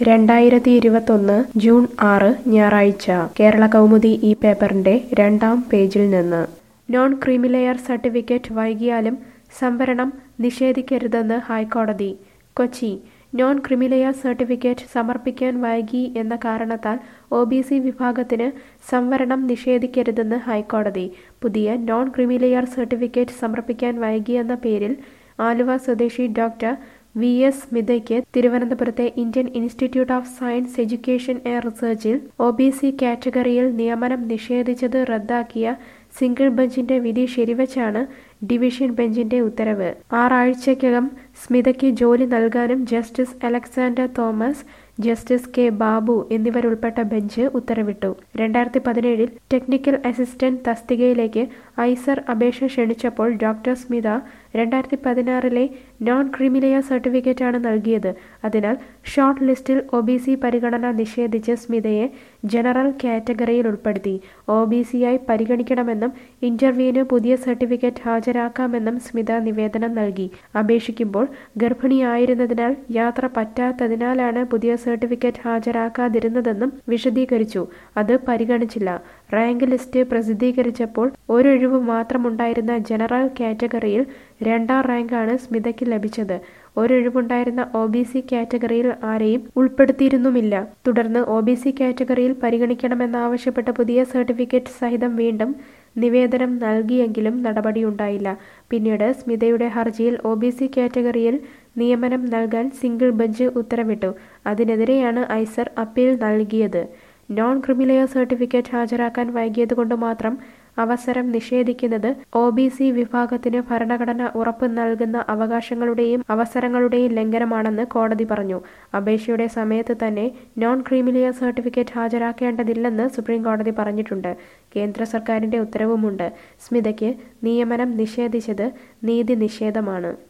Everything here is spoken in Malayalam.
രണ്ടായിരത്തി ഇരുപത്തൊന്ന് ജൂൺ ആറ് ഞായറാഴ്ച കേരള കൗമുദി ഈ പേപ്പറിന്റെ രണ്ടാം പേജിൽ നിന്ന് നോൺ ക്രീമിലെയർ സർട്ടിഫിക്കറ്റ് വൈകിയാലും സംവരണം നിഷേധിക്കരുതെന്ന് ഹൈക്കോടതി കൊച്ചി നോൺ ക്രിമിലെയർ സർട്ടിഫിക്കറ്റ് സമർപ്പിക്കാൻ വൈകി എന്ന കാരണത്താൽ ഒ ബി സി വിഭാഗത്തിന് സംവരണം നിഷേധിക്കരുതെന്ന് ഹൈക്കോടതി പുതിയ നോൺ ക്രിമിലെയർ സർട്ടിഫിക്കറ്റ് സമർപ്പിക്കാൻ വൈകിയെന്ന പേരിൽ ആലുവ സ്വദേശി ഡോക്ടർ വി എസ് സ്മിതയ്ക്ക് തിരുവനന്തപുരത്തെ Indian Institute of Science Education and റിസർച്ചിൽ ഒ ബി സി കാറ്റഗറിയിൽ നിയമനം നിഷേധിച്ചത് റദ്ദാക്കിയ സിംഗിൾ ബെഞ്ചിന്റെ വിധി ശരിവച്ചാണ് ഡിവിഷൻ ബെഞ്ചിന്റെ ഉത്തരവ് ആറാഴ്ചയ്ക്കകം സ്മിതയ്ക്ക് ജോലി നൽകാനും justice Alexander Thomas justice K Babu എന്നിവരുൾപ്പെട്ട ബെഞ്ച് ഉത്തരവിട്ടു രണ്ടായിരത്തി പതിനേഴിൽ ടെക്നിക്കൽ അസിസ്റ്റന്റ് തസ്തികയിലേക്ക് ഐസർ അപേക്ഷ ക്ഷണിച്ചപ്പോൾ ഡോക്ടർ സ്മിത രണ്ടായിരത്തി പതിനാറിലെ നോൺ ക്രിമിലെയർ സർട്ടിഫിക്കറ്റാണ് നൽകിയത് അതിനാൽ ഷോർട്ട് ലിസ്റ്റിൽ ഒ ബി സി പരിഗണന നിഷേധിച്ച് സ്മിതയെ ജനറൽ കാറ്റഗറിയിൽ ഉൾപ്പെടുത്തി ഒ ബി സിയായി പരിഗണിക്കണമെന്നും ഇന്റർവ്യൂവിന് പുതിയ സർട്ടിഫിക്കറ്റ് ഹാജരാക്കാമെന്നും സ്മിത നിവേദനം നൽകി അപേക്ഷിക്കുമ്പോൾ ഗർഭിണിയായിരുന്നതിനാൽ യാത്ര പറ്റാത്തതിനാലാണ് പുതിയ സർട്ടിഫിക്കറ്റ് ഹാജരാക്കാതിരുന്നതെന്നും വിശദീകരിച്ചു അത് പരിഗണിച്ചില്ല റാങ്ക് ലിസ്റ്റ് പ്രസിദ്ധീകരിച്ചപ്പോൾ ഒരൊഴിവ് മാത്രമുണ്ടായിരുന്ന ജനറൽ കാറ്റഗറിയിൽ രണ്ടാം റാങ്കാണ് സ്മിതയ്ക്ക് ലഭിച്ചത് ഒരൊഴിവുണ്ടായിരുന്ന ഒ ബി സി കാറ്റഗറിയിൽ ആരെയും ഉൾപ്പെടുത്തിയിരുന്നുമില്ല തുടർന്ന് ഒ ബി സി കാറ്റഗറിയിൽ പരിഗണിക്കണമെന്നാവശ്യപ്പെട്ട പുതിയ സർട്ടിഫിക്കറ്റ് സഹിതം വീണ്ടും നിവേദനം നൽകിയെങ്കിലും നടപടിയുണ്ടായില്ല പിന്നീട് സ്മിതയുടെ ഹർജിയിൽ ഒ ബി സി കാറ്റഗറിയിൽ നിയമനം നൽകാൻ സിംഗിൾ ബെഞ്ച് ഉത്തരവിട്ടു അതിനെതിരെയാണ് ഐസർ അപ്പീൽ നൽകിയത് നോൺ ക്രിമിലെയർ സർട്ടിഫിക്കറ്റ് ഹാജരാക്കാൻ വൈകിയതുകൊണ്ട് മാത്രം അവസരം നിഷേധിക്കുന്നത് ഒ ബി സി വിഭാഗത്തിന് ഭരണഘടന ഉറപ്പ് നൽകുന്ന അവകാശങ്ങളുടെയും അവസരങ്ങളുടെയും ലംഘനമാണെന്ന് കോടതി പറഞ്ഞു അപേക്ഷയുടെ സമയത്ത് തന്നെ നോൺ ക്രീമിലെയർ സർട്ടിഫിക്കറ്റ് ഹാജരാക്കേണ്ടതില്ലെന്ന് സുപ്രീം കോടതി പറഞ്ഞിട്ടുണ്ട് കേന്ദ്ര സർക്കാരിന്റെ ഉത്തരവുമുണ്ട് സ്മിതയ്ക്ക് നിയമനം നിഷേധിച്ചത് നീതി നിഷേധമാണ്